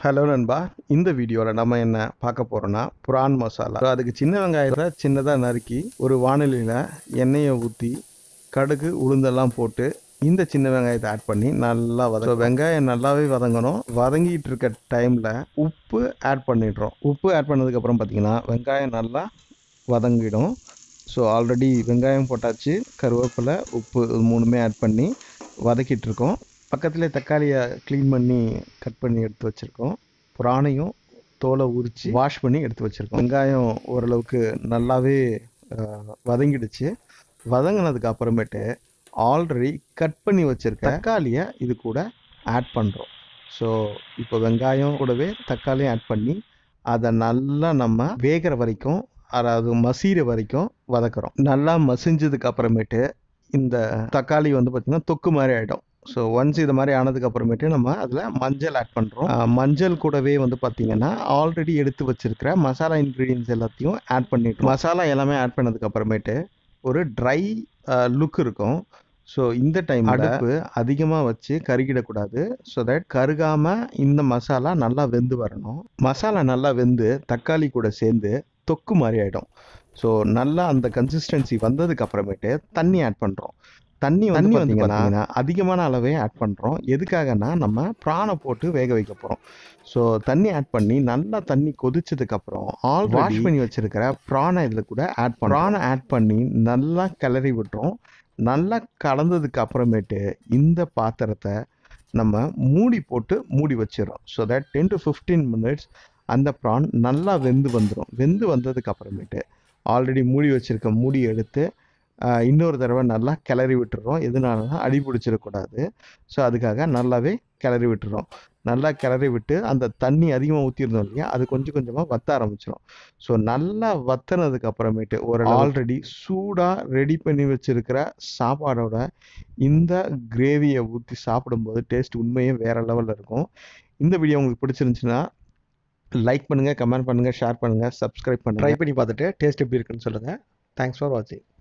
hello நண்பா இந்த வீடியோவில் நம்ம என்ன பார்க்க போகிறோன்னா புரான் மசாலா So, அதுக்கு சின்ன வெங்காயத்தை சின்னதாக நறுக்கி ஒரு வானிலையில் எண்ணெயை ஊற்றி கடுகு உளுந்தெல்லாம் போட்டு இந்த சின்ன வெங்காயத்தை ஆட் பண்ணி நல்லா வதங்க So, வெங்காயம் நல்லாவே வதங்கணும் வதங்கிட்டு இருக்க டைமில் உப்பு ஆட் பண்ணிடுறோம் உப்பு ஆட் பண்ணதுக்கப்புறம் பார்த்தீங்கன்னா வெங்காயம் நல்லா வதங்கிடும் ஸோ ஆல்ரெடி வெங்காயம் போட்டாச்சு கருவேப்பிலை உப்பு இது மூணுமே ஆட் பண்ணி வதக்கிட்டு இருக்கோம் பக்கத்துலேயே தக்காளியை க்ளீன் பண்ணி கட் பண்ணி எடுத்து வச்சுருக்கோம் புறானையும் தோலை உரித்து வாஷ் பண்ணி எடுத்து வச்சுருக்கோம் வெங்காயம் ஓரளவுக்கு நல்லாவே அஹ், வதங்கிடுச்சு வதங்கினதுக்கு அப்புறமேட்டு ஆல்ரெடி கட் பண்ணி வச்சுருக்க தக்காளியை இது கூட ஆட் பண்ணுறோம் ஸோ இப்போ வெங்காயம் கூடவே தக்காளியும் ஆட் பண்ணி அதை நல்லா நம்ம வேகிற வரைக்கும் அதாவது மசீர வரைக்கும் வதக்குறோம் நல்லா மசிஞ்சதுக்கு அப்புறமேட்டு இந்த தக்காளி வந்து பார்த்திங்கன்னா தொக்கு மாதிரி ஆகிடும் ஸோ ஒன்ஸ் இது மாதிரி ஆனதுக்கு அப்புறமேட்டு நம்ம அதில் மஞ்சள் ஆட் பண்ணுறோம் மஞ்சள் கூடவே வந்து பார்த்திங்கன்னா ஆல்ரெடி எடுத்து வச்சிருக்கிற மசாலா இன்க்ரீடியன்ஸ் எல்லாத்தையும் ஆட் பண்ணிட்டு மசாலா எல்லாமே ஆட் பண்ணதுக்கு அப்புறமேட்டு ஒரு ட்ரை லுக் இருக்கும் ஸோ இந்த டைம் அடுப்பு அதிகமாக வச்சு கருகிடக்கூடாது ஸோ தட் கருகாமல் இந்த மசாலா நல்லா வெந்து வரணும் மசாலா நல்லா வெந்து தக்காளி கூட சேர்ந்து தொக்கு மாதிரி ஆகிடும் ஸோ நல்லா அந்த கன்சிஸ்டன்சி வந்ததுக்கு அப்புறமேட்டு தண்ணி ஆட் பண்ணுறோம் தண்ணி தண்ணி வந்து பார்த்தீங்கன்னா அதிகமான அளவே ஆட் பண்ணுறோம் எதுக்காகனா நம்ம பிரானை போட்டு வேக வைக்க போகிறோம் ஸோ தண்ணி ஆட் பண்ணி நல்லா தண்ணி கொதிச்சதுக்கப்புறம் ஆல் வாஷ் பண்ணி வச்சிருக்கிற ப்ரானை இதில் கூட ஆட் பண்ண ப்ரானை ஆட் பண்ணி நல்லா கிளறி விட்டுறோம் நல்லா கலந்ததுக்கு அப்புறமேட்டு இந்த பாத்திரத்தை நம்ம மூடி போட்டு மூடி வச்சிடறோம் so that ten to fifteen minutes அந்த ப்ரான் நல்லா வெந்து வந்துடும் வெந்து வந்ததுக்கு அப்புறமேட்டு ஆல்ரெடி மூடி வச்சிருக்க மூடி எடுத்து ஆஹ், இன்னொரு தடவை நல்லா கிளறி விட்டுறோம் எதனாலனா அடி பிடிச்சிடக்கூடாது ஸோ அதுக்காக நல்லாவே கிளறி விட்டுறோம் நல்லா கிளறி விட்டு அந்த தண்ணி அதிகமாக ஊற்றிருந்தோம் இல்லையா அது கொஞ்சம் கொஞ்சமாக வத்த ஆரம்பிச்சிடும் ஸோ நல்லா வத்தினதுக்கு அப்புறமேட்டு ஒரு ஆல்ரெடி சூடாக ரெடி பண்ணி வச்சிருக்கிற சாப்பாடோட இந்த கிரேவியை ஊற்றி சாப்பிடும்போது டேஸ்ட் உண்மையே வேற லெவலில் இருக்கும் இந்த வீடியோ உங்களுக்கு பிடிச்சிருந்துச்சுன்னா லைக் பண்ணுங்கள் கமெண்ட் பண்ணுங்கள் ஷேர் பண்ணுங்கள் சப்ஸ்கிரைப் பண்ணுங்கள் ட்ரை பண்ணி பார்த்துட்டு டேஸ்ட் எப்படி இருக்குன்னு சொல்லுங்கள் தேங்க்ஸ் ஃபார் வாட்சிங்